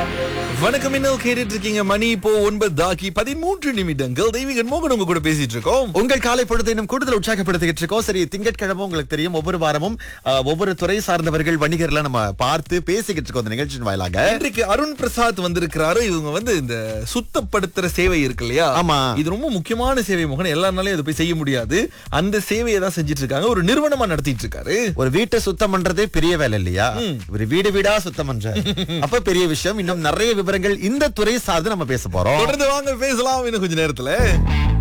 வணக்கம் என்ன கேட்டுட்டு இருக்கீங்க மணி இப்போ ஒன்பது தாக்கி பதிமூன்று நிமிடங்கள் தெய்வீகன் மோகன் உங்க கூட பேசிட்டு இருக்கோம் உங்கள் காலை பொழுது இன்னும் கூடுதல் உற்சாகப்படுத்திக்கிட்டு இருக்கோம் சரி திங்கட்கிழமை உங்களுக்கு தெரியும் ஒவ்வொரு வாரமும் அஹ், ஒவ்வொரு துறை சார்ந்தவர்கள் வணிகர்லாம் நம்ம பார்த்து பேசிக்கிட்டு இருக்கோம் இந்த நிகழ்ச்சியின் வாயிலாக இன்றைக்கு அருண் பிரசாத் வந்திருக்கிறாரு இவங்க வந்து இந்த சுத்தப்படுத்துற சேவை இருக்கு இல்லையா ஆமா. இது ரொம்ப முக்கியமான சேவை மோகன் எல்லாருனாலையும் அதை போய் செய்ய முடியாது அந்த சேவையை தான் செஞ்சிட்டு இருக்காங்க ஒரு நிறுவனமா நடத்திட்டு இருக்காரு ஒரு வீட்டை சுத்தம் பண்றதே பெரிய வேலை இல்லையா ஒரு வீடு வீடா சுத்தம் பண்ற அப்ப பெரிய விஷயம் இன்னும் நிறைய விவரங்கள் இந்த துறை சார்ந்து நம்ம பேச போறோம் தொடர்ந்து வாங்க பேசலாம் இன்னும் கொஞ்ச நேரத்துல